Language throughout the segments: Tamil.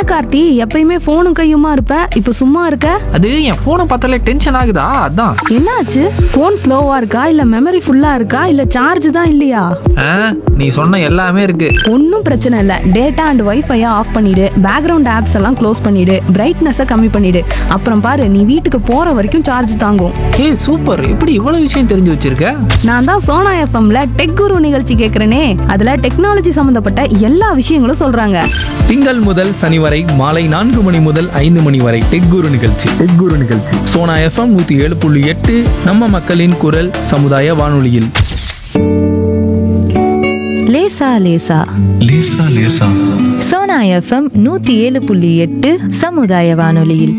கார்த்தி எப்பயுமே போனும் கையுமா இருப்ப இப்ப சும்மா இருக்க அது என் போனை பார்த்தாலே டென்ஷன் ஆகுதா அதான் என்னாச்சு போன் ஸ்லோவா இருக்கா இல்ல மெமரி ஃபுல்லா இருக்கா இல்ல சார்ஜ் தான் இல்லையா ஆ, நீ சொன்ன எல்லாமே இருக்கு ஒன்றும் பிரச்சனை இல்லை டேட்டா அண்ட் வைஃபையை ஆஃப் பண்ணிடு பேக்ரவுண்ட் ஆப்ஸ் எல்லாம் க்ளோஸ் பண்ணிடு பிரைட்னஸை கம்மி பண்ணிடு அப்புறம் பாரு நீ வீட்டுக்கு போற வரைக்கும் சார்ஜ் தாங்கும் ஏய் சூப்பர் எப்படி இவ்வளவு விஷயம் தெரிஞ்சு வச்சிருக்க நான் தான் சோனா எஃப்எம்ல டெக் குரு நிகழ்ச்சி கேட்குறேனே அதுல டெக்னாலஜி சம்மந்தப்பட்ட எல்லா விஷயங்களும் சொல்றாங்க திங்கள் முதல் சனி வரை மாலை நான்கு மணி முதல் ஐந்து மணி வரை டெக் குரு நிகழ்ச்சி டெக் குரு நிகழ்ச்சி சோனா எஃப்எம் நூத்தி ஏழு புள்ளி எட்டு நம்ம மக்களின் குரல் சமுதாய வானொலியில் லேசா லேசா லேசா லேசா சோனா எஃப்எம் நூத்தி ஏழு புள்ளி எட்டு சமுதாய வானொலியில்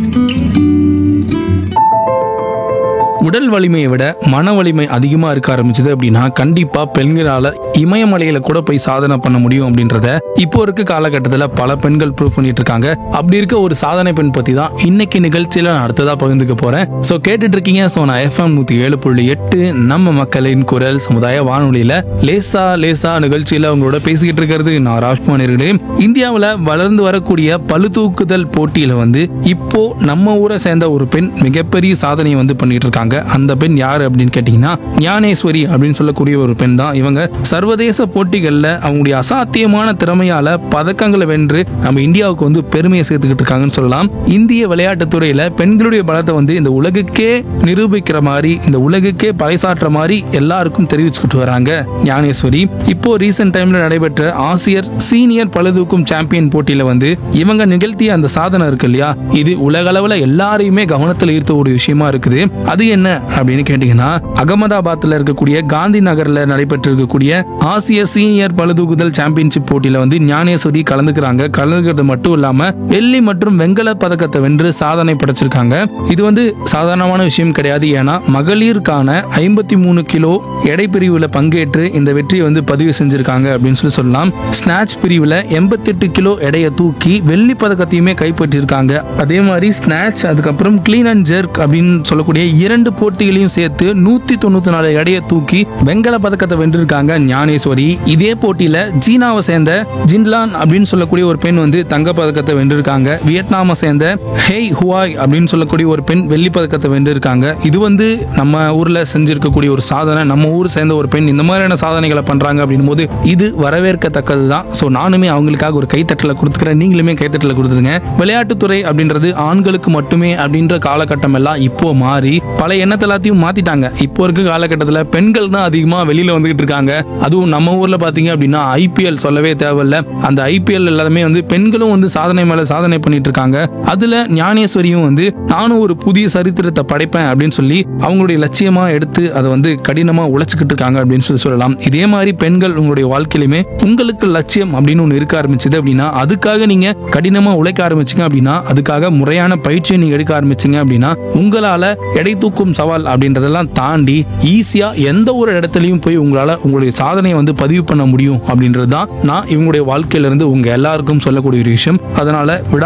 உடல் வலிமையை விட மன வலிமை அதிகமா இருக்க ஆரம்பிச்சது அப்படின்னா கண்டிப்பா பெண்களால இமயமலையில கூட போய் சாதனை பண்ண முடியும் அப்படின்றத இப்போ இருக்க காலகட்டத்தில் பல பெண்கள் ப்ரூவ் பண்ணிட்டு இருக்காங்க அப்படி இருக்க ஒரு சாதனை பெண் பத்தி தான் இன்னைக்கு நிகழ்ச்சியில நான் அடுத்ததா பகிர்ந்துக்க போறேன் ஸோ கேட்டுட்டு இருக்கீங்க ஸோ நான் எஃப்எம் நூத்தி ஏழு புள்ளி எட்டு நம்ம மக்களின் குரல் சமுதாய வானொலியில லேசா லேசா நிகழ்ச்சியில அவங்களோட பேசிக்கிட்டு இருக்கிறது நான் ராஜ்குமார் இருக்கிறேன் இந்தியாவில் வளர்ந்து வரக்கூடிய பளு தூக்குதல் போட்டியில வந்து இப்போ நம்ம ஊரை சேர்ந்த ஒரு பெண் மிகப்பெரிய சாதனையை வந்து பண்ணிட்டு இருக்காங்க அந்த பெண் யாரு அப்படின்னு கேட்டீங்கன்னா ஞானேஸ்வரி அப்படின்னு சொல்லக்கூடிய ஒரு பெண் தான் இவங்க சர்வதேச போட்டிகள்ல அவங்களுடைய அசாத்தியமான திறமையால பதக்கங்களை வென்று நம்ம இந்தியாவுக்கு வந்து பெருமையை சேர்த்துக்கிட்டு இருக்காங்கன்னு சொல்லலாம் இந்திய விளையாட்டுத் துறையில பெண்களுடைய பலத்தை வந்து இந்த உலகுக்கே நிரூபிக்கிற மாதிரி இந்த உலகுக்கே பறைசாற்ற மாதிரி எல்லாருக்கும் தெரிவிச்சுக்கிட்டு வராங்க ஞானேஸ்வரி இப்போ ரீசெண்ட் டைம்ல நடைபெற்ற ஆசியர் சீனியர் பளுதூக்கும் சாம்பியன் போட்டியில வந்து இவங்க நிகழ்த்திய அந்த சாதனை இருக்கு இல்லையா இது உலக அளவுல எல்லாரையுமே கவனத்தில் ஈர்த்த ஒரு விஷயமா இருக்குது அது என்ன அப்படின்னு கேட்டீங்கன்னா அகமதாபாத்ல இருக்கக்கூடிய காந்தி நகர்ல நடைபெற்று இருக்கக்கூடிய ஆசிய சீனியர் பளுதூக்குதல் சாம்பியன்ஷிப் போட்டியில வந்து ஞானேஸ்வரி கலந்துக்கிறாங்க கலந்துக்கிறது மட்டும் இல்லாம வெள்ளி மற்றும் வெங்கல பதக்கத்தை வென்று சாதனை படைச்சிருக்காங்க இது வந்து சாதாரணமான விஷயம் கிடையாது ஏன்னா மகளிருக்கான ஐம்பத்தி மூணு கிலோ எடை பிரிவுல பங்கேற்று இந்த வெற்றியை வந்து பதிவு செஞ்சிருக்காங்க அப்படின்னு சொல்லி சொல்லலாம் ஸ்நாட்ச் பிரிவுல எண்பத்தெட்டு கிலோ எடையை தூக்கி வெள்ளி பதக்கத்தையுமே கைப்பற்றியிருக்காங்க அதே மாதிரி ஸ்நாட்ச் அதுக்கப்புறம் கிளீன் அண்ட் ஜெர்க் அப்படின்னு சொல்லக்கூடிய இரண்டு போட்டிகளையும் சேர்த்து நூத்தி தொண்ணூத்தி நாலு எடையை தூக்கி வெங்கல பதக்கத்தை வென்றிருக்காங்க ஞானேஸ்வரி இதே போட்டியில சீனாவை சேர்ந்த ஜின்லான் அப்படின்னு சொல்லக்கூடிய ஒரு பெண் வந்து தங்க பதக்கத்தை வென்றிருக்காங்க வியட்நாமை சேர்ந்த ஹேய் ஹுவாய் அப்படின்னு சொல்லக்கூடிய ஒரு பெண் வெள்ளி பதக்கத்தை வென்றிருக்காங்க இது வந்து நம்ம ஊர்ல செஞ்சிருக்கக்கூடிய ஒரு சாதனை நம்ம ஊர் சேர்ந்த ஒரு பெண் இந்த மாதிரியான சாதனைகளை பண்றாங்க அப்படின்னும் போது இது வரவேற்கத்தக்கது தான் ஸோ நானுமே அவங்களுக்காக ஒரு கைத்தட்டல கொடுத்துக்கிறேன் நீங்களுமே கைத்தட்டல கொடுத்துருங்க விளையாட்டுத்துறை அப்படின்றது ஆண்களுக்கு மட்டுமே அப்படின்ற காலகட்டம் எல்லாம் இப்போ மாறி பல எண்ணத்தை எல்லாத்தையும் மாத்திட்டாங்க இப்போ இருக்க காலகட்டத்தில் பெண்கள் தான் அதிகமா வெளியில வந்துகிட்டு இருக்காங்க அதுவும் நம்ம ஊர்ல பாத்தீங்க அப்படின்னா ஐபிஎல் சொல்லவே தேவையில்ல அந்த ஐபிஎல் எல்லாமே வந்து பெண்களும் வந்து சாதனை மேல சாதனை பண்ணிட்டு இருக்காங்க அதுல ஞானேஸ்வரியும் வந்து நானும் ஒரு புதிய சரித்திரத்தை படைப்பேன் அப்படின்னு சொல்லி அவங்களுடைய லட்சியமா எடுத்து அதை வந்து கடினமா உழைச்சிக்கிட்டு இருக்காங்க அப்படின்னு சொல்லி சொல்லலாம் இதே மாதிரி பெண்கள் உங்களுடைய வாழ்க்கையிலுமே உங்களுக்கு லட்சியம் அப்படின்னு ஒன்று இருக்க ஆரம்பிச்சது அப்படின்னா அதுக்காக நீங்க கடினமா உழைக்க ஆரம்பிச்சீங்க அப்படின்னா அதுக்காக முறையான பயிற்சியை நீங்க எடுக்க ஆரம்பிச்சீங்க அப்படின்னா உங்களால எடை தூக்கும் சவால் அப்படின்றதெல்லாம் தாண்டி ஈஸியா எந்த ஒரு இடத்துலயும் போய் உங்களால உங்களுடைய சாதனையை வந்து பதிவு பண்ண முடியும் அப்படின்றது தான் நான் இவங்களுடைய வாழ்க்கையில இருந்து உங்க எல்லாருக்கும் சொல்லக்கூடிய ஒரு விஷயம் அதனால விடா